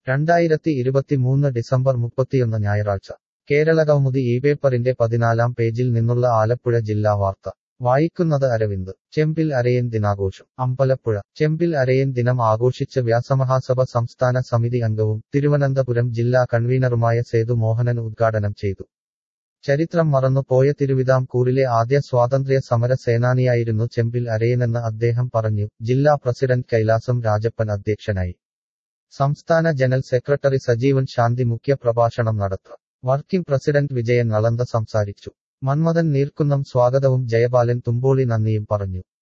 രണ്ടായിരത്തി ഇരുപത്തിമൂന്ന് ഡിസംബർ മുപ്പത്തിയൊന്ന് ഞായറാഴ്ച കേരളകൗമുദി ഈ പേപ്പറിന്റെ പതിനാലാം പേജിൽ നിന്നുള്ള ആലപ്പുഴ ജില്ലാ വാർത്ത വായിക്കുന്നത് അരവിന്ദ് ചെമ്പിൽ അരയൻ ദിനാഘോഷം അമ്പലപ്പുഴ ചെമ്പിൽ അരയൻ ദിനം ആഘോഷിച്ച് വ്യാസമഹാസഭ സംസ്ഥാന സമിതി അംഗവും തിരുവനന്തപുരം ജില്ലാ കൺവീനറുമായ സേതു മോഹനൻ ഉദ്ഘാടനം ചെയ്തു ചരിത്രം മറന്നുപോയ തിരുവിതാംകൂറിലെ ആദ്യ സ്വാതന്ത്ര്യ സമര സേനാനിയായിരുന്നു ചെമ്പിൽ അരയനെന്ന് അദ്ദേഹം പറഞ്ഞു ജില്ലാ പ്രസിഡന്റ് കൈലാസം രാജപ്പൻ അധ്യക്ഷനായി സംസ്ഥാന ജനറൽ സെക്രട്ടറി സജീവൻ ശാന്തി മുഖ്യ പ്രഭാഷണം നടത്തും വർക്കിംഗ് പ്രസിഡന്റ് വിജയൻ നളന്ത സംസാരിച്ചു മന്മഥൻ നീർക്കുന്നം സ്വാഗതവും ജയപാലൻ തുമ്പോളി നന്ദിയും പറഞ്ഞു